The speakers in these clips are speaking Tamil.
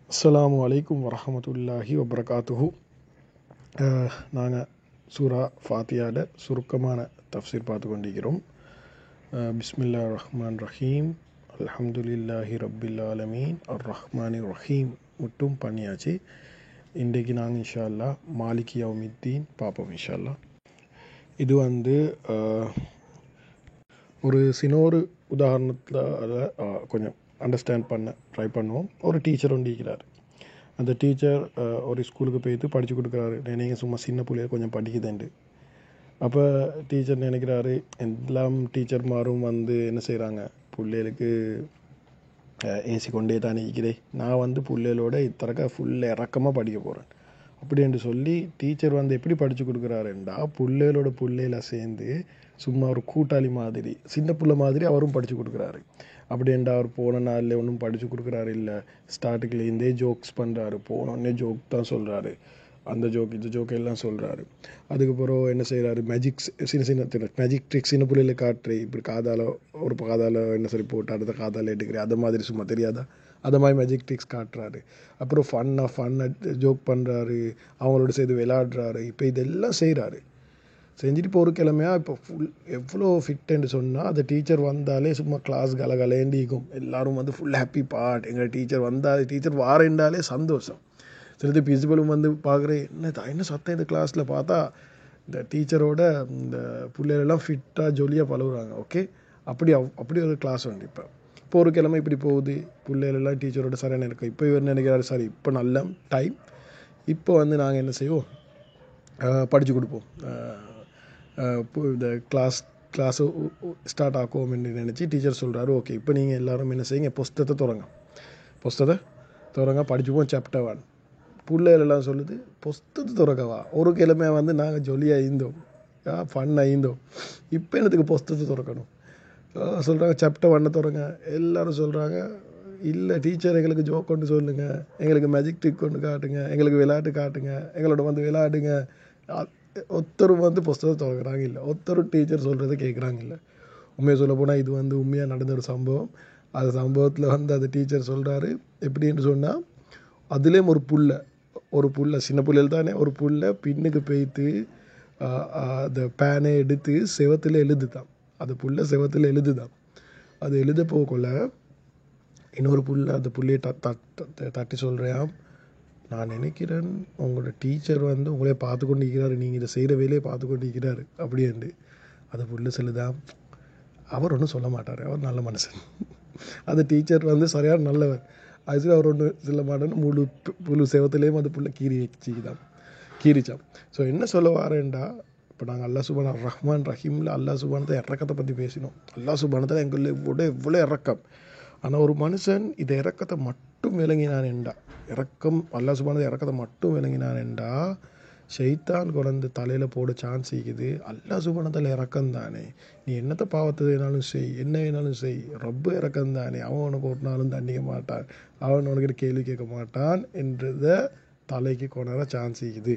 அஸ்ஸலாமு அலைக்கும் வரஹமத்துல்லாஹி வபரகாத்துஹு நாங்கள் சூரா ஃபாத்தியாட சுருக்கமான தஃப்சீர் பார்த்து கொண்டிருக்கிறோம் அஹ், பிஸ்மில்லா ரஹ்மான் ரஹீம் அல்ஹம்துலில்லாஹி ரப்பில் ஆலமீன் அர் ரஹ்மானி ரஹீம் மட்டும் பண்ணியாச்சு இன்றைக்கு நாங்கள் இன்ஷா அல்லாஹ் மாலிக் யௌமித்தீன் பார்ப்போம் இன்ஷா அல்லாஹ் இது வந்து அஹ், ஒரு சினோரு உதாரணத்தில் அதை அஹ், கொஞ்சம் அண்டர்ஸ்டாண்ட் பண்ண ட்ரை பண்ணுவோம் ஒரு டீச்சர் ஒன்று இருக்கிறார் அந்த டீச்சர் ஒரு ஸ்கூலுக்கு போயிட்டு படித்து கொடுக்குறாரு நீங்கள் சும்மா சின்ன பிள்ளைய கொஞ்சம் படிக்குதுண்டு அப்போ டீச்சர் நினைக்கிறாரு எல்லாம் டீச்சர்மாரும் வந்து என்ன செய்கிறாங்க பிள்ளைகளுக்கு ஏசி கொண்டே தான் நிற்கிறேன் நான் வந்து பிள்ளைகளோட இத்தரக்க ஃபுல் இறக்கமாக படிக்க போகிறேன் அப்படின்னு சொல்லி டீச்சர் வந்து எப்படி படித்து கொடுக்குறாருண்டா பிள்ளைகளோட பிள்ளையில சேர்ந்து சும்மா ஒரு கூட்டாளி மாதிரி சின்ன பிள்ளை மாதிரி அவரும் படித்து கொடுக்குறாரு அப்படின்டா அவர் போன நாளில் ஒன்றும் படித்து கொடுக்குறாரு இல்லை ஸ்டார்டிங்லேருந்தே ஜோக்ஸ் பண்ணுறாரு போனோடனே ஜோக் தான் சொல்கிறாரு அந்த ஜோக் இந்த ஜோக் எல்லாம் சொல்கிறாரு அதுக்கப்புறம் என்ன செய்கிறாரு மேஜிக்ஸ் சின்ன சின்ன மேஜிக் ட்ரிக்ஸ் சின்ன பிள்ளையில காட்டுறேன் இப்படி காதால ஒரு காதால என்ன சரி போட்டு அடுத்த காதால எடுக்கிறேன் அது மாதிரி சும்மா தெரியாதா அது மாதிரி மேஜிக் ட்ரிக்ஸ் காட்டுறாரு அப்புறம் ஃபன்னாக ஃபன்னாக ஜோக் பண்ணுறாரு அவங்களோட சேர்ந்து விளையாடுறாரு இப்போ இதெல்லாம் செய்கிறாரு செஞ்சுட்டு இப்போ ஒரு கிழமையா இப்போ ஃபுல் எவ்வளோ ஃபிட்டுன்னு சொன்னால் அந்த டீச்சர் வந்தாலே சும்மா கிளாஸ் கலகலேண்டிக்கும் எல்லாரும் வந்து ஃபுல் ஹாப்பி பார்ட் எங்கள் டீச்சர் வந்தால் டீச்சர் வாரேண்டாலே சந்தோஷம் சிலது பிரின்சிபலும் வந்து பார்க்குறேன் என்ன தா- என்ன சத்தம் இந்த கிளாஸில் பார்த்தா இந்த டீச்சரோட இந்த பிள்ளைகளெல்லாம் ஃபிட்டாக ஜொலியாக பழகுறாங்க ஓகே அப்படி அவ்- அப்படி ஒரு கிளாஸ் உண்டு இப்போ இப்போ ஒரு கிழமை இப்படி போகுது பிள்ளைகளெல்லாம் டீச்சரோட சரியான இருக்கும் இப்போ இவர் நினைக்கிறாரு சரி இப்போ நல்ல டைம் இப்போ வந்து நாங்கள் என்ன செய்வோம் படித்து கொடுப்போம் அஹ், அஹ், பு- இந்த கிளாஸ் கிளாஸு ஸ்டார்ட் ஆக்குவோம்னு நினச்சி டீச்சர் சொல்கிறாரு ஓகே இப்போ நீங்கள் எல்லாரும் என்ன செய்யுங்க புஸ்தகத்தை திறங்க புஸ்தகத்தை திறங்க படிச்சுப்போம் சாப்டர் ஒன் பிள்ளைகளெல்லாம் சொல்லுது புஸ்தகத்தை திறக்கவா ஒரு கிழமை வந்து நாங்கள் ஜொலியாக இருந்தோம் ஃபன் ஆயிருந்தோம் இப்போ என்னத்துக்கு புஸ்தகத்தை திறக்கணும் சொல்கிறாங்க சாப்டர் ஒன்னை திறங்க எல்லாரும் சொல்கிறாங்க இல்லை டீச்சர் எங்களுக்கு ஜோக் கொண்டு சொல்லுங்கள் எங்களுக்கு மேஜிக் ட்ரிக் கொண்டு காட்டுங்க எங்களுக்கு விளையாட்டு காட்டுங்க எங்களோட வந்து விளையாடுங்க அ- ஒருத்தரும் வந்து புஸ்தகம் திறக்கிறாங்க இல்லை ஒருத்தரும் டீச்சர் சொல்கிறத கேட்குறாங்க இல்லை உண்மையை சொல்ல போனால் இது வந்து உண்மையாக நடந்த ஒரு சம்பவம் அந்த சம்பவத்தில் வந்து அந்த டீச்சர் சொல்கிறாரு எப்படின்னு சொன்னால் அதுலேயும் ஒரு புல்ல ஒரு புல்ல சின்ன புள்ளையில் தானே ஒரு புல்ல பின்னுக்கு போய்த்து அந்த பேனை எடுத்து செவத்தில் எழுதுதான் அந்த புல்ல செவத்தில் எழுதுதான் அது எழுத போகக்குள்ள இன்னொரு புல்ல அந்த புள்ளையை த தட்- த- தட்டி சொல்கிறேன் நான் நினைக்கிறேன் உங்களோட டீச்சர் வந்து உங்களே பார்த்து கொண்டு இருக்கிறாரு நீங்கள் இதை செய்கிற வேலையை பார்த்து கொண்டு இருக்கிறாரு அப்படின்ட்டு அந்த புல்லு சொல்லுதான் அவர் ஒன்றும் சொல்ல மாட்டார் அவர் நல்ல மனுஷன் அந்த டீச்சர் வந்து சரியான நல்லவர் அதுக்கு அவர் ஒன்றும் சொல்ல மாட்டேன்னு முழு பு- முழு செவத்துலேயும் அந்த புள்ள கீறி வச்சுக்கிதான் கீறிச்சான் ஸோ என்ன சொல்ல வரேன்டா இப்போ நாங்கள் அல்லா சுபான் ரஹ்மான் ரஹீமில் அல்லா சுபானத்தை இறக்கத்தை பற்றி பேசினோம் அல்லா சுபானத்தில் எங்களில் இவ்வளோ இவ்வளோ இறக்கம் ஆனால் ஒரு மனுஷன் இந்த இறக்கத்தை மட்டும் விளங்கினான் என்றா இறக்கம் அல்லா சுபானது இறக்கத்தை மட்டும் விளங்கினான் என்றா ஷைத்தான் குழந்தை தலையில் போட சான்ஸ் இருக்குது அல்லா சுபானத்தில் இறக்கம் தானே நீ என்னத்தை பாவத்தை வேணாலும் செய் என்ன வேணாலும் செய் ரொம்ப இறக்கம் தானே அவன் உனக்கு ஒரு நாளும் தண்டிக்க மாட்டான் அவன் உனக்கிட்ட கேள்வி கேட்க மாட்டான் என்றதை தலைக்கு கொணர சான்ஸ் இருக்குது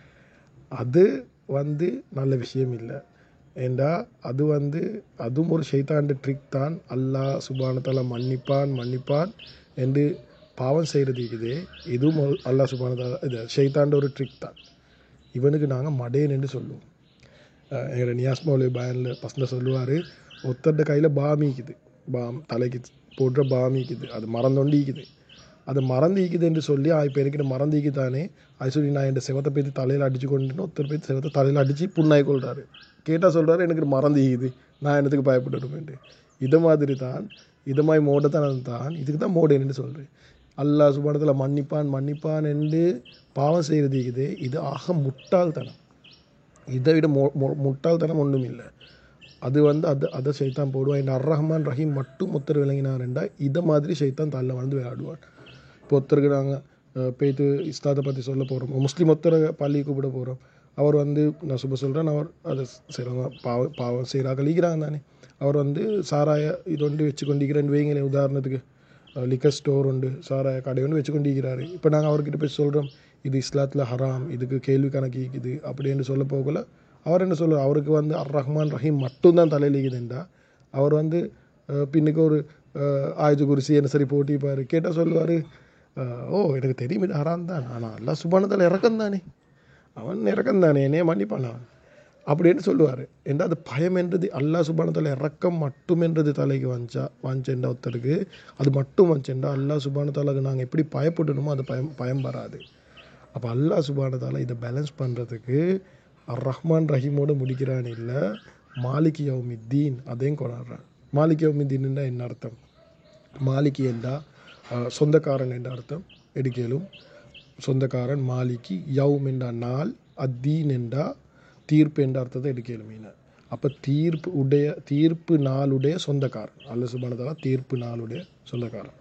அது வந்து நல்ல விஷயம் இல்லை ஏண்டா அது வந்து அதுவும் ஒரு ஷைத்தாண்ட ட்ரிக் தான் அல்லாஹ் சுபானத்தால மன்னிப்பான் மன்னிப்பான் என்று பாவம் செய்கிறது இருக்குது இதுவும் ஒரு அல்லாஹ் சுபானத்தால இது ஷைத்தாண்ட ஒரு ட்ரிக் தான் இவனுக்கு நாங்கள் மடேன் என்று சொல்லுவோம் அஹ் எங்களோட நியாஸ் மௌலி பயனில் பசங்க சொல்லுவார் ஒருத்தர்ட கையில் பாமிக்குது பாம் தலைக்கு போடுற பாமிக்குது அது மறந்தொண்டிக்குது அது மறந்திக்குது என்று சொல்லி ஆ இப்போ எனக்கு மறந்திக்குதானே அது சொல்லி நான் என் செவத்தை பேத்து தலையில் அடிச்சு கொண்டு ஒருத்தர் பேத்து செவத்தை தலையில் அடித்து புண்ணாய் கொள்கிறாரு கேட்டால் சொல்கிறாரு எனக்கு மறந்திக்குது நான் என்னத்துக்கு பயப்படணுமென்று இது மாதிரி தான் இது மாதிரி மோடத்தனம் தான் இதுக்கு தான் மோடேன்னு சொல்கிறேன் அல்லாஹ் சுபானத்தில் மன்னிப்பான் மன்னிப்பான் என்று பாவம் செய்கிறது இருக்குது இது ஆக முட்டாள்தனம் இதை விட மொ மொ- முட்டாள்தனம் ஒன்றும் இல்லை அது வந்து அது அதை ஷைத்தான் போடுவான் இந்த அர் ரஹ்மான் ரஹீம் மட்டும் ஒருத்தர் விளங்கினாருண்டா இதை மாதிரி ஷைத்தான் தள்ள வந்து விளையாடுவான் இப்போ ஒருத்தருக்கு நாங்கள் போய்த்து இஸ்லாத்தை பற்றி சொல்ல போகிறோம் முஸ்லீம் ஒருத்தரை பள்ளி கூப்பிட போகிறோம் அவர் வந்து நான் சுப சொல்கிறேன் அவர் அதை செய்கிறவங்க பாவம் பாவம் செய்கிறாங்க கழிக்கிறாங்க தானே அவர் வந்து சாராய இது ஒன்று வச்சு கொண்டிருக்கிறேன்னு வைங்களேன் உதாரணத்துக்கு லிக்கர் ஸ்டோர் உண்டு சாராய கடை ஒன்று வச்சு கொண்டிருக்கிறாரு இப்போ நாங்கள் அவர்கிட்ட போய் சொல்கிறோம் இது இஸ்லாத்தில் ஹராம் இதுக்கு கேள்வி கணக்கு இருக்குது அப்படின்னு சொல்ல போகல அவர் என்ன சொல்லுவார் அவருக்கு வந்து அர் ரஹ்மான் ரஹீம் மட்டும்தான் தலையில் இருக்குதுண்டா அவர் வந்து அஹ், பின்னுக்கு ஒரு அஹ், ஆயுத குருசி என்ன சரி போட்டிப்பார் கேட்டால் சொல்லுவார் அஹ், ஓ எனக்கு தெரியும் இது ஹராம் தான் ஆனால் அல்லா சுபானத்தில் இறக்கம் தானே அவன் இறக்கம் தானே என்னைய மன்னிப்பான் அவன் அப்படின்னு சொல்லுவார் என்ற அது பயம் என்றது அல்லாஹ் சுபானத்தில் இறக்கம் மட்டும் என்றது தலைக்கு வந்தா வாஞ்சேண்டா ஒருத்தருக்கு அது மட்டும் வந்தேன்டா அல்லாஹ் சுபானத்தாலுக்கு நாங்கள் எப்படி பயப்படணுமோ அது பயம் பயம் வராது அப்போ அல்லாஹ் சுபானத்தால இதை பேலன்ஸ் பண்ணுறதுக்கு அர் ரஹ்மான் ரஹீமோடு முடிக்கிறான் இல்லை மாலிக் யௌமித்தீன் அதையும் கொண்டாடுறான் மாலிக் யௌமித்தீன்னா என்ன அர்த்தம் மாலிகி என்றா அஹ், சொந்தக்காரன் என்ற அர்த்தம் எடுக்கலும் சொந்தக்காரன் மாலிகி யௌம் என்ற நாள் அத்தீன் என்றா தீர்ப்பு என்ற அர்த்தத்தை எடுக்கலும் மீன அப்போ தீர்ப்பு உடைய தீர்ப்பு நாளுடைய சொந்தக்காரன் அல்ல சுபானதால தீர்ப்பு நாளுடைய சொந்தக்காரன்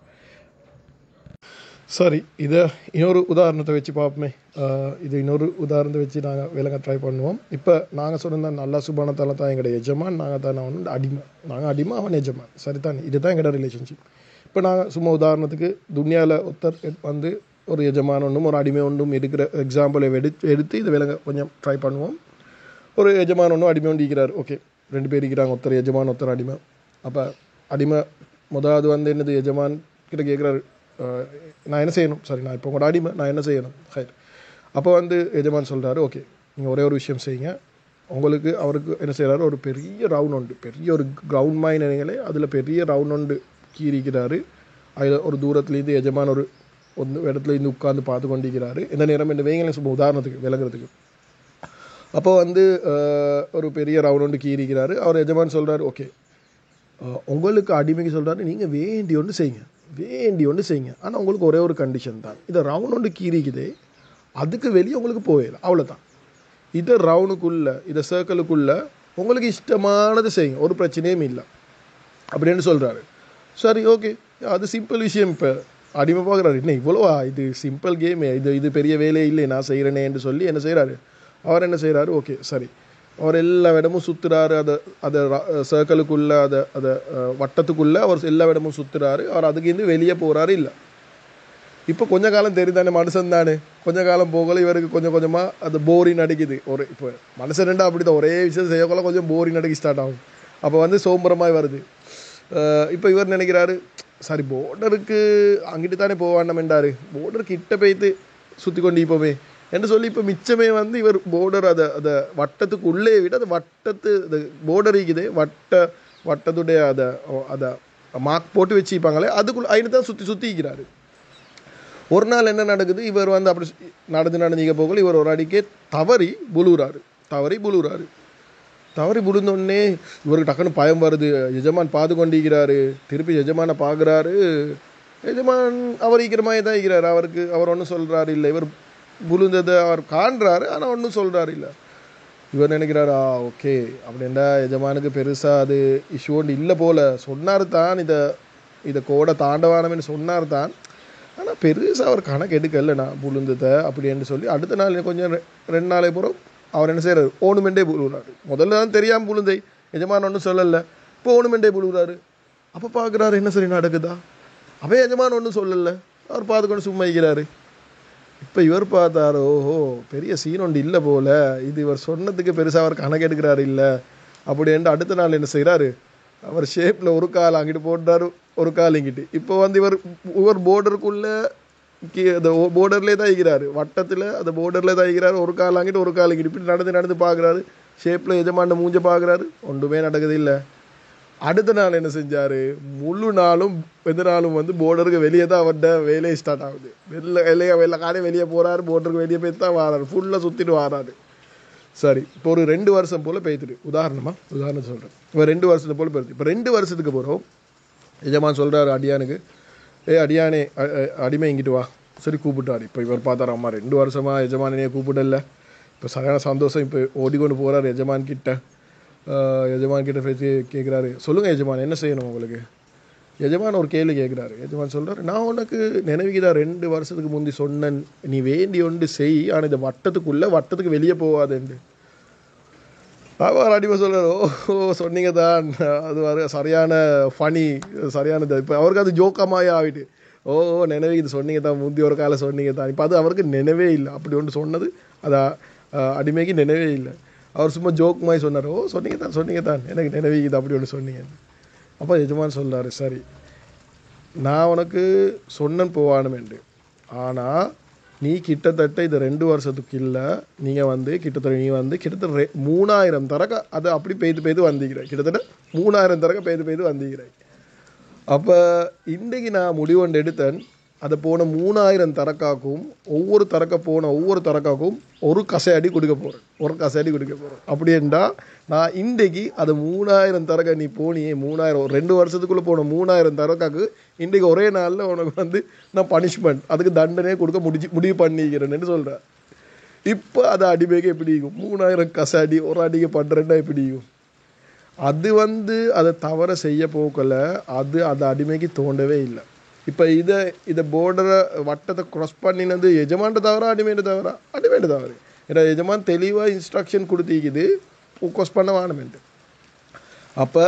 சரி இதை இன்னொரு உதாரணத்தை வச்சு பார்ப்போமே ஆஹ் இது இன்னொரு உதாரணத்தை வச்சு நாங்கள் விலங்க ட்ரை பண்ணுவோம் இப்போ நாங்கள் சொன்ன நல்லா சுபானத்தால தான் எங்களோட எஜமான் நாங்கள் தான் வந்து அடிமை நாங்கள் அடிமை அவன் எஜமான் சரிதான் இதுதான் எங்களோட ரிலேஷன்ஷிப் இப்போ நாங்கள் சும்மா உதாரணத்துக்கு துனியாவில் ஒருத்தர் எட்- வந்து ஒரு எஜமான் ஒன்றும் ஒரு அடிமை ஒன்றும் எடுக்கிற எக்ஸாம்பிளை எடுத்து எடுத்து இதை விலங்க கொஞ்சம் ட்ரை பண்ணுவோம் ஒரு எஜமான் ஒன்றும் அடிமை ஒன்று இருக்கிறார் ஓகே ரெண்டு பேர் இருக்கிறாங்க ஒருத்தர் எஜமான் ஒருத்தர் அடிமை அப்போ அடிமை முதலாவது வந்து என்னது எஜமான் கிட்ட கேட்குறாரு நான் என்ன செய்யணும் சரி நான் இப்போ உங்களோட அடிமை நான் என்ன செய்யணும் ஹைட் அப்போ வந்து எஜமான் சொல்கிறாரு ஓகே நீங்கள் ஒரே ஒரு விஷயம் செய்யுங்க உங்களுக்கு அவருக்கு என்ன செய்கிறாரு ஒரு பெரிய ரவுண்ட் உண்டு பெரிய ஒரு கிரவுண்ட் மாதிரி நினைங்களே அதில் பெரிய ரவுண்ட் உண்டு கீறிக்கிறாரு அதில் ஒரு தூரத்துலேருந்து எஜமான் ஒரு ஒன்று இடத்துல இருந்து உட்காந்து பார்த்து கொண்டிருக்கிறாரு இந்த நேரம் என்ன வைங்களேன் சும்மா உதாரணத்துக்கு விளங்குறதுக்கு அப்போ வந்து அஹ், ஒரு பெரிய ரவுண்ட் ஒன்று கீறிக்கிறாரு அவர் எஜமான் சொல்கிறாரு ஓகே உங்களுக்கு அடிமைக்கு சொல்கிறாரு நீங்கள் வேண்டி ஒன்று செய்யுங்க வேண்டி ஒன்று செய்யுங்க ஆனால் உங்களுக்கு ஒரே ஒரு கண்டிஷன் தான் இதை ரவுண்ட் ஒன்று கீறிக்குதே அதுக்கு வெளியே உங்களுக்கு போயிடலாம் அவ்வளோதான் இதை ரவுண்டுக்குள்ளே இதை சர்க்கிளுக்குள்ளே உங்களுக்கு இஷ்டமானது செய்யுங்க ஒரு பிரச்சனையும் இல்லை அப்படின்னு சொல்கிறாரு சரி ஓகே அது சிம்பிள் விஷயம் இப்போ அடிமை பார்க்குறாரு என்ன இவ்வளோவா இது சிம்பிள் கேம் இது இது பெரிய வேலையே இல்லை நான் செய்கிறேனே என்று சொல்லி என்ன செய்கிறாரு அவர் என்ன செய்கிறாரு ஓகே சரி அவர் எல்லா இடமும் சுற்றுறாரு அதை அதை சர்க்கிளுக்குள்ளே அதை அதை அஹ், வட்டத்துக்குள்ளே அவர் எல்லா இடமும் சுற்றுறாரு அவர் அதுக்கு வெளியே போகிறாரு இல்லை இப்போ கொஞ்ச காலம் தெரிந்தானே மனுஷன் தானே கொஞ்ச காலம் போகல இவருக்கு கொஞ்சம் கொஞ்சமாக அது போரின் அடிக்குது ஒரு இப்போ மனுஷன் ரெண்டா அப்படி தான் ஒரே விஷயம் செய்யக்குள்ள கொஞ்சம் போரின் அடிக்க ஸ்டார்ட் ஆகும் அப்போ வந்து சோம்பரமாய் வருது இப்போ இவர் நினைக்கிறாரு சரி போர்டருக்கு அங்கிட்டு தானே போவாண்டமென்றாரு போர்டர் கிட்ட போய்த்து சுற்றி கொண்டு இப்போமே என்று சொல்லி இப்போ மிச்சமே வந்து இவர் போர்டர் அதை அதை வட்டத்துக்கு உள்ளே விட அது வட்டத்து அது போர்டர் இருக்குது வட்ட வட்டத்துடைய அதை அதை மார்க் போட்டு வச்சுப்பாங்களே அதுக்குள்ள அதில் தான் சுற்றி சுற்றி இருக்கிறாரு ஒரு நாள் என்ன நடக்குது இவர் வந்து அப்படி சு- நடந்து நடந்தீங்க போகல இவர் ஒரு அடிக்கே தவறி புழுறாரு தவறி புழுறாரு தவறி புழுந்தோடனே இவருக்கு டக்குன்னு பயம் வருது எஜமான் பார்த்து கொண்டிருக்கிறாரு திருப்பி எஜமானை பார்க்குறாரு எஜமான் அவர் ஈக்கிரமாக தான் இருக்கிறாரு அவருக்கு அவர் ஒன்றும் சொல்கிறாரு இல்லை இவர் புழுந்ததை அவர் காண்றாரு ஆனால் ஒன்றும் சொல்கிறாரு இல்லை இவர் நினைக்கிறாரா ஓகே அப்படின்னா எஜமானுக்கு பெருசாக அது இஷ்யூ ஒன்று இல்லை போல சொன்னார் தான் இதை இதை கோடை தாண்டவானம்னு சொன்னார் தான் ஆனால் பெருசாக அவர் கணக்கு எடுக்கல நான் புழுந்ததை அப்படின்னு சொல்லி அடுத்த நாள் கொஞ்சம் ரெ- ரெண்டு நாளை பிறகு அவர் என்ன செய்கிறாரு ஓணுமெண்டே புழுகிறாரு முதல்ல தான் தெரியாமல் புழுந்தை எஜமான் ஒன்றும் சொல்லலை இப்போ ஓணுமெண்டே புழுகிறாரு அப்போ பார்க்குறாரு என்ன சரி நடக்குதா அவன் எஜமான் ஒன்றும் சொல்லலை அவர் பார்த்துக்கொண்டு சும்மா இருக்கிறாரு இப்போ இவர் பார்த்தாரு ஓஹோ பெரிய சீன் ஒன்று இல்லை போல இது இவர் சொன்னதுக்கு பெருசாக அவர் கணக்கு எடுக்கிறாரு இல்லை அப்படின்ட்டு அடுத்த நாள் என்ன செய்கிறாரு அவர் ஷேப்பில் ஒரு கால் அங்கிட்டு போட்டாரு ஒரு கால் இங்கிட்டு இப்போ வந்து இவர் இவர் போர்டருக்குள்ளே அந்த போர்டர்லேயே தான் இருக்கிறாரு வட்டத்தில் அந்த போர்டரில் தான் இருக்கிறாரு ஒரு கால் அங்கிட்டு ஒரு கால் இங்கிட்டு இப்படி நடந்து நடந்து பார்க்குறாரு ஷேப்பில் எஜமான மூஞ்ச பார்க்குறாரு ஒன்றுமே நடக்குது இல்லை அடுத்த நாள் என்ன செஞ்சாரு முழு நாளும் எந்த நாளும் வந்து போர்டருக்கு வெளியே தான் அவர்கிட்ட வேலையை ஸ்டார்ட் ஆகுது வெளில வெளியே வெளில காடே வெளியே போறாரு போர்டருக்கு வெளியே போய் தான் வாராரு ஃபுல்லாக சுற்றிட்டு வாராரு சரி இப்போ ஒரு ரெண்டு வருஷம் போல் பெய்த்துட்டு உதாரணமா உதாரணம் சொல்கிறேன் இப்போ ரெண்டு வருஷத்து போல் பெய்யுது இப்போ ரெண்டு வருஷத்துக்கு போகிறோம் எஜமான் சொல்கிறாரு அடியானுக்கு ஏ அடியானே அ- அ- அடிமை இங்கிட்டு வா சரி கூப்பிட்டாரு இப்போ இவர் பார்த்தாரு அம்மா ரெண்டு வருஷமா எஜமானே கூப்பிடல இப்போ சரியான சந்தோஷம் இப்போ ஓடிக்கொண்டு போகிறாரு எஜமான் கிட்ட ஆஹ் எஜமான் கிட்ட பேசி கேட்குறாரு சொல்லுங்கள் எஜமான் என்ன செய்யணும் உங்களுக்கு எஜமான் ஒரு கேள்வி கேட்குறாரு எஜமான் சொல்கிறாரு நான் உனக்கு நினைவுக்குதான் ரெண்டு வருஷத்துக்கு முந்தி சொன்னேன் நீ வேண்டி ஒன்று செய் ஆனால் இந்த வட்டத்துக்குள்ளே வட்டத்துக்கு வெளியே போகாதுண்டு அவர் அடிமை சொல்றாரு ஓ ஓ, சொன்னீங்க தான் அது வர சரியான ஃபனி சரியான இப்போ அவருக்கு அது ஜோக்கமாயே ஆகிட்டு ஓ ஓ நினைவு இது சொன்னீங்க தான் முந்தி ஒரு காலம் சொன்னீங்க தான் இப்போ அது அவருக்கு நினைவே இல்லை அப்படி ஒன்று சொன்னது அது அஹ், அடிமைக்கு நினைவே இல்லை அவர் சும்மா ஜோக் மாதிரி சொன்னார் ஓ சொன்னீங்க தான் சொன்னீங்க தான் எனக்கு நினைவிக்குது அப்படி ஒன்று சொன்னீங்க அப்போ எஜமான் சொல்றாரு சரி நான் உனக்கு சொன்னன் போவானுமெண்டு ஆனால் நீ கிட்டத்தட்ட இது ரெண்டு வருஷத்துக்கு இல்லை நீங்கள் வந்து கிட்டத்தட்ட நீ வந்து கிட்டத்தட்ட ரெ- மூணாயிரம் தரக்க அதை அப்படி பெய்து பெய்து வந்திக்கிறேன் கிட்டத்தட்ட மூணாயிரம் தரக்க பெய்து பெய்து வந்திக்கிறேன் அப்போ இன்றைக்கு நான் முடிவு ஒன்று எடுத்தேன் அதை போன மூணாயிரம் தரக்காக்கும் ஒவ்வொரு தரக்க போன ஒவ்வொரு தரக்காக்கும் ஒரு கசையடி கொடுக்க போகிறேன் ஒரு கசையடி கொடுக்க போகிறேன் அப்படி என்றால் நான் இன்றைக்கு அது மூணாயிரம் தரக்க நீ போனியே மூணாயிரம் ஒரு ரெண்டு வருஷத்துக்குள்ளே போன மூணாயிரம் தரக்காக்கு இன்றைக்கு ஒரே நாளில் உனக்கு வந்து நான் பனிஷ்மெண்ட் அதுக்கு தண்டனையே கொடுக்க முடிச்சு முடிவு பண்ணிக்கிறேன்னு சொல்கிறேன் இப்போ அது அடிமைக்கு எப்படி இருக்கும் மூணாயிரம் கசடி ஒரு அடிக்கு பண்ணுறேன்னா எப்படி இருக்கும் அது வந்து அதை தவற செய்ய போக்கல அது அதை அடிமைக்கு தோண்டவே இல்லை இப்போ இதை இதை போர்டரை வட்டத்தை க்ராஸ் பண்ணினது எஜமான்ட்ட தவிர அடிமையிட்ட தவிர அடிமையிட்ட தவறு ஏன்னா எஜமான் தெளிவாக இன்ஸ்ட்ரக்ஷன் கொடுத்திக்குது க்ராஸ் பண்ண வேணுமென்ட்டு அப்போ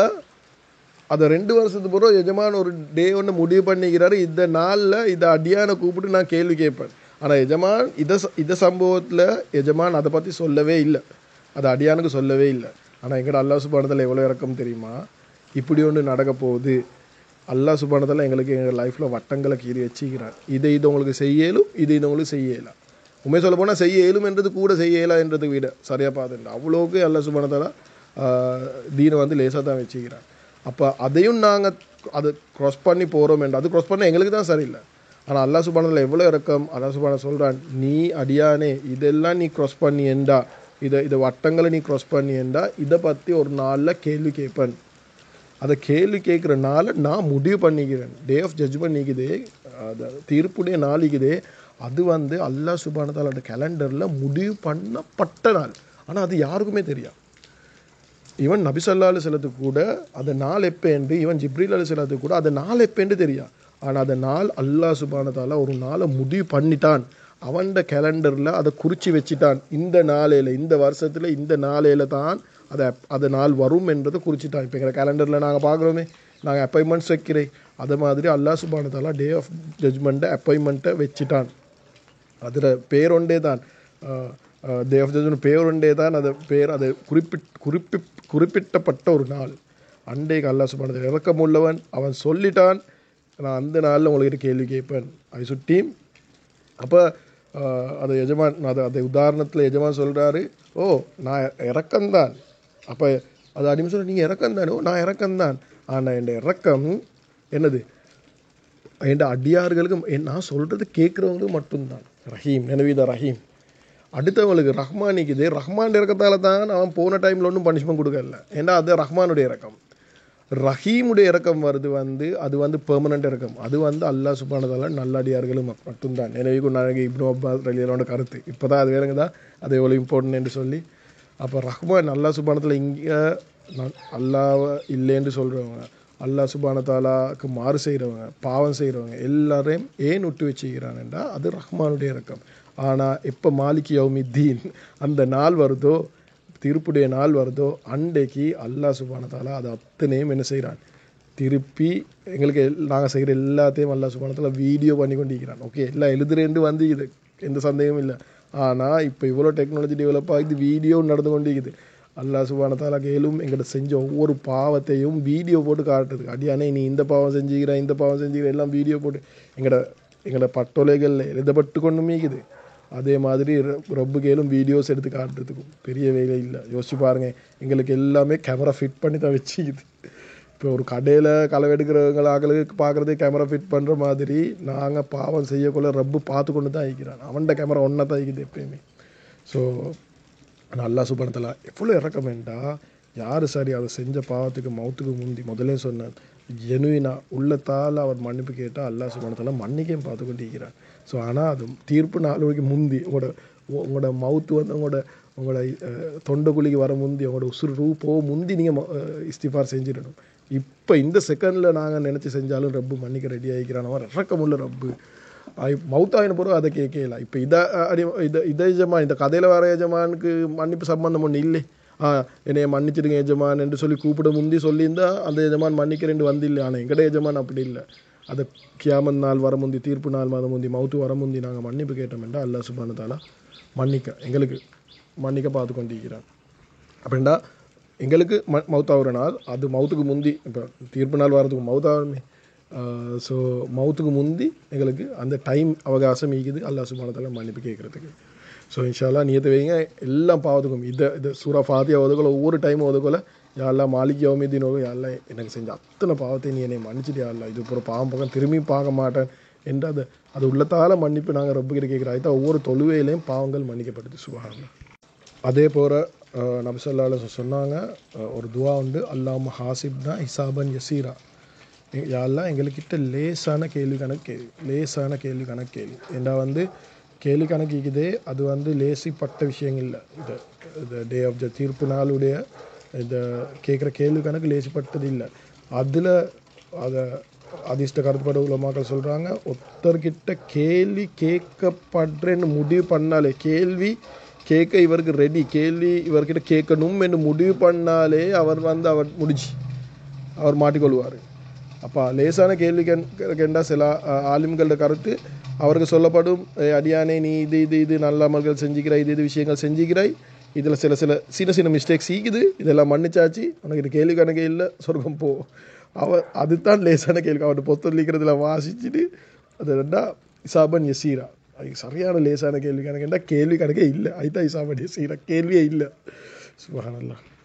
அதை ரெண்டு வருஷத்துக்கு பிறகு எஜமான் ஒரு டே ஒன்று முடிவு பண்ணிக்கிறாரு இந்த நாளில் இதை அடியான கூப்பிட்டு நான் கேள்வி கேட்பேன் ஆனால் எஜமான் இதை ச- இந்த சம்பவத்தில் எஜமான் அதை பற்றி சொல்லவே இல்லை அது அடியானுக்கு சொல்லவே இல்லை ஆனால் எங்கட அல்லாஹ் சுபானத்தில் எவ்வளோ இறக்கம் தெரியுமா இப்படி ஒன்று நடக்க போகுது அல்லாஹ் சுபானத்தில் எங்களுக்கு எங்கள் லைஃப்பில் வட்டங்களை கீறி வச்சுக்கிறார் இதை இது உங்களுக்கு செய்யலும் இது இது உங்களுக்கு செய்யலாம் உண்மை சொல்ல போனால் செய்ய இயலும் என்றது கூட செய்ய இயலா என்றதை விட சரியாக பார்த்துட்டு அவ்வளோக்கு அல்லாஹ் சுபானத்தால் தீனை வந்து லேசாக தான் வச்சுக்கிறார் அப்போ அதையும் நாங்கள் அது க்ராஸ் பண்ணி போகிறோம் என்று அது க்ராஸ் பண்ண எங்களுக்கு தான் சரியில்லை ஆனால் அல்லாஹ் சுபானத்தில் எவ்வளோ இறக்கம் அல்லாஹ் சுபான சொல்கிறான் நீ அடியானே இதெல்லாம் நீ க்ராஸ் பண்ணி என்றா இதை இதை வட்டங்களை நீ க்ராஸ் பண்ணி என்றா இதை பற்றி ஒரு நாளில் கேள்வி கேட்பேன் அதை கேள்வி கேட்குறனால நான் முடிவு பண்ணிக்கிறேன் டே ஆஃப் ஜட்ஜ்மெண்ட் நீக்குது அது தீர்ப்புடைய நாளிக்குது அது வந்து அல்லாஹ் சுபானத்தாலோட கேலண்டரில் முடிவு பண்ணப்பட்ட நாள் ஆனால் அது யாருக்குமே தெரியாது ஈவன் நபிசல்லா அலுவலத்துக்கு கூட அந்த நாள் எப்பேண்டு ஈவன் ஜிப்ரீல் அலுவலத்துக்கு கூட அந்த நாள் எப்பேண்டு தெரியும் ஆனால் அந்த நாள் அல்லாஹ் சுபானத்தால ஒரு நாளை முடிவு பண்ணிட்டான் அவன்ட கேலண்டரில் அதை குறித்து வச்சிட்டான் இந்த நாளையில் இந்த வருஷத்தில் இந்த நாளையில் தான் அதை அந்த நாள் வரும் என்றதை குறிச்சிட்டான் இப்போ எங்கள் கேலண்டரில் நாங்கள் பார்க்குறோமே நாங்கள் அப்பாயின்மெண்ட்ஸ் வைக்கிறேன் அது மாதிரி அல்லாஹ் சுபானத்தாலா டே ஆஃப் ஜட்ஜ்மெண்ட்டை அப்பாயின்மெண்ட்டை வச்சிட்டான் அதில் பேரொண்டே தான் தேவதேவன் பேரொண்டே தான் அது பேர் அது குறிப்பிட் குறிப்பி குறிப்பிட்டப்பட்ட ஒரு நாள் அண்டைக்கு அல்லாஹ் சுபானத்தில் இறக்கமுள்ளவன் அவன் சொல்லிட்டான் நான் அந்த நாளில் உங்களுக்கு கேள்வி கேட்பேன் அதை சுட்டி அப்போ அது எஜமான் அது அது உதாரணத்தில் எஜமான் சொல்கிறாரு ஓ நான் இறக்கம்தான் அப்போ அது அடிமை சொல்ல நீங்கள் இறக்கம்தான் ஓ நான் இறக்கம்தான் ஆனால் என் இறக்கம் என்னது என் அடியார்களுக்கு என் நான் சொல்கிறது கேட்குறவங்களுக்கு மட்டும்தான் ரஹீம் நினைவிதா ரஹீம் அடுத்தவங்களுக்கு ரஹ்மான் நிற்குது ரஹ்மான் இறக்கத்தால தான் அவன் போன டைமில் ஒன்றும் பனிஷ்மெண்ட் கொடுக்கல ஏன்னா அது ரஹ்மானுடைய இறக்கம் ரஹீமுடைய இறக்கம் வருது வந்து அது வந்து பெர்மனண்ட் இறக்கம் அது வந்து அல்லாஹ் சுபானதால நல்லடியார்களும் மட்டும்தான் எனவே நாளைக்கு இப்னு அப்பாஸ் ரலியலோட கருத்து இப்போ தான் அது வேறுங்க தான் அது எவ்வளோ இம்பார்ட்டன்ட் என்று சொல்லி அப்போ ரஹ்மான் அல்லாஹ் சுபானத்தில் இங்கே அல்லாஹ் இல்லைன்னு சொல்கிறவங்க அல்லாஹ் சுபானத்தாலாக்கு மாறு செய்கிறவங்க பாவம் செய்கிறவங்க எல்லாரையும் ஏன் விட்டு வச்சுக்கிறான்டா அது ரஹ்மானுடைய இறக்கம் ஆனால் எப்போ மாலிகி யௌமி தீன் அந்த நாள் வருதோ திருப்புடைய நாள் வருதோ அன்றைக்கு அல்லாஹ் சுபானத்தாலா அது அத்தனையும் என்ன செய்கிறான் திருப்பி எங்களுக்கு நாங்கள் செய்கிற எல்லாத்தையும் அல்லாஹ் சுபானத்தாலா வீடியோ பண்ணி கொண்டிருக்கிறான் ஓகே எல்லாம் எழுதுறேன்னு வந்து இது எந்த சந்தேகமும் இல்லை ஆனால் இப்போ இவ்வளோ டெக்னாலஜி டெவலப் ஆகிது வீடியோ நடந்து கொண்டிருக்குது அல்லாஹ் சுபானத்தாலா கேளும் எங்கிட்ட செஞ்ச ஒவ்வொரு பாவத்தையும் வீடியோ போட்டு காட்டுறதுக்கு அடியானே நீ இந்த பாவம் செஞ்சுக்கிற இந்த பாவம் செஞ்சுக்கிற எல்லாம் வீடியோ போட்டு எங்கட எங்களோட பட்டோலைகளில் எழுதப்பட்டு கொண்டு மீக்குது அதே மாதிரி ரப்பு கேளும் வீடியோஸ் எடுத்து காட்டுறதுக்கும் பெரிய வேலை இல்லை யோசிச்சு பாருங்க எங்களுக்கு எல்லாமே கேமரா ஃபிட் பண்ணி தான் வச்சுக்குது இப்போ ஒரு கடையில் களவு எடுக்கிறவங்களுக்கு பார்க்குறதே கேமரா ஃபிட் பண்ணுற மாதிரி நாங்கள் பாவம் செய்யக்குள்ள ரப்பு பார்த்து கொண்டு தான் இருக்கிறான் அவன்கிட்ட கேமரா ஒன்றா தான் இருக்குது எப்பயுமே ஸோ நல்லா சுபணத்தில் எவ்வளோ இறக்கம் வேண்டா யார் சரி அதை செஞ்ச பாவத்துக்கு மௌத்துக்கு முந்தி முதலே சொன்னான் ஜெனுவினா உள்ளத்தால் அவர் மன்னிப்பு கேட்டால் அல்லா சுபணத்தில் மன்னிக்கையும் பார்த்து கொண்டு இருக்கிறார் ஸோ ஆனால் அது தீர்ப்பு நாள் வரைக்கும் முந்தி உங்களோட உங்களோட மவுத்து வந்து உங்களோட உங்களோட அஹ், தொண்டை குழிக்கு வர முந்தி உங்களோட உசுறு ரூ போக முந்தி நீங்கள் இஸ்திஃபார் செஞ்சிடணும் இப்போ இந்த செகண்டில் நாங்கள் நினச்சி செஞ்சாலும் ரப்பு மன்னிக்க ரெடி ஆகிக்கிறானவன் இறக்கமுள்ள ரப்பு மவுத்தாயின பிறகு அதை கேட்கல இப்போ இதை அடி இதை இதை எஜமான் இந்த கதையில் வர எஜமானுக்கு மன்னிப்பு சம்பந்தம் ஒன்று இல்லை ஆ என்னைய மன்னிச்சிடுங்க எஜமான் என்று சொல்லி கூப்பிட முந்தி சொல்லியிருந்தா அந்த எஜமான் மன்னிக்கிறேன் வந்து இல்லை ஆனால் எங்கட எஜமான் அப்படி இல்லை அதை கியாமத் நாள் வர முந்தி தீர்ப்பு நாள் வர முந்தி மவுத்து வர முந்தி நாங்கள் மன்னிப்பு கேட்டோம் என்றால் அல்லாஹ் சுபானதாலா மன்னிக்க எங்களுக்கு மன்னிக்க பார்த்து கொண்டிருக்கிறான் அப்படின்னா எங்களுக்கு ம மவுத்தாகிற நாள் அது மவுத்துக்கு முந்தி இப்போ தீர்ப்பு நாள் வரதுக்கு மவுத்தாகணுமே ஸோ மவுத்துக்கு முந்தி எங்களுக்கு அந்த டைம் அவகாசம் ஈக்குது அல்லாஹ் சுபானத்தில் மன்னிப்பு கேட்குறதுக்கு ஸோ இன்ஷால்லா நியத்து வைங்க எல்லாம் பாவத்துக்கும் இதை இது சூரா ஃபாத்தியா ஒதுக்கல ஒவ்வொரு டைம் ஒதுக்கல யாரெல்லாம் மாலிக் யோமிதினோ யாரெல்லாம் எனக்கு செஞ்ச அத்தனை பாவத்தை நீ என்னை மன்னிச்சிட்டு யாரெல்லாம் இது ஒரு பாவம் பக்கம் திரும்பி பார்க்க மாட்டேன் என்று அது அது உள்ளத்தால் மன்னிப்பு நாங்கள் ரப்புகிட்ட கேட்குறோம் அதுதான் ஒவ்வொரு தொழுவையிலையும் பாவங்கள் மன்னிக்கப்படுது சுபஹானல்லாஹ் அதே போல் நபிசல்லால சொன்னாங்க அஹ், ஒரு துவா உண்டு அல்லாம ஹாசிப்னா ஹிசாபன் யசீரா எ- யாரெல்லாம் எங்கள்கிட்ட லேசான கேள்வி கணக்கு கேள்வி லேசான கேள்வி கணக்கு கேள்வி ஏண்டா வந்து கேள்வி கணக்கு இருக்குதே அது வந்து லேசிப்பட்ட விஷயங்கள் இல்லை இது இந்த டே ஆஃப் த தீர்ப்பு நாளுடைய இந்த கேட்குற கேள்வி கணக்கு லேசிப்பட்டது இல்லை அதில் அதை அதிர்ஷ்ட கருத்துப்பட உலமாக்கள் சொல்கிறாங்க ஒருத்தர்கிட்ட கேள்வி கேட்கப்படுறேன்னு முடிவு பண்ணாலே கேள்வி கேட்க இவருக்கு ரெடி கேள்வி இவர்கிட்ட கேட்கணும் என்று முடிவு பண்ணாலே அவர் வந்து அவர் முடிச்சு அவர் மாட்டிக்கொள்வார் அப்போ லேசான கேள்வி கண் கேண்டா சில அஹ், ஆலிம்களோட கருத்து அவருக்கு சொல்லப்படும் "ஏய், அடியானே நீ இது இது இது நல்ல அமல்கள் செஞ்சுக்கிறாய் இது இது விஷயங்கள் செஞ்சுக்கிறாய் இதில் சில சில சின்ன சின்ன மிஸ்டேக்ஸ் ஈக்குது இதெல்லாம் மன்னிச்சாச்சு உனக்கு இது கேள்வி கணக்கே இல்லை சொர்க்கம் போ அவர் அதுதான் லேசான கேள்வி அவர்கிட்ட பொத்தலிக்கிறதுல வாசிச்சுட்டு அது ரெண்டா இசாபன் யசீரா அது சரியான லேசான கேள்வி கணக்குண்டா கேள்வி கணக்கே இல்லை அதுதான் இசாபன் யசீரா கேள்வியே இல்லை சுபஹானல்லாஹ்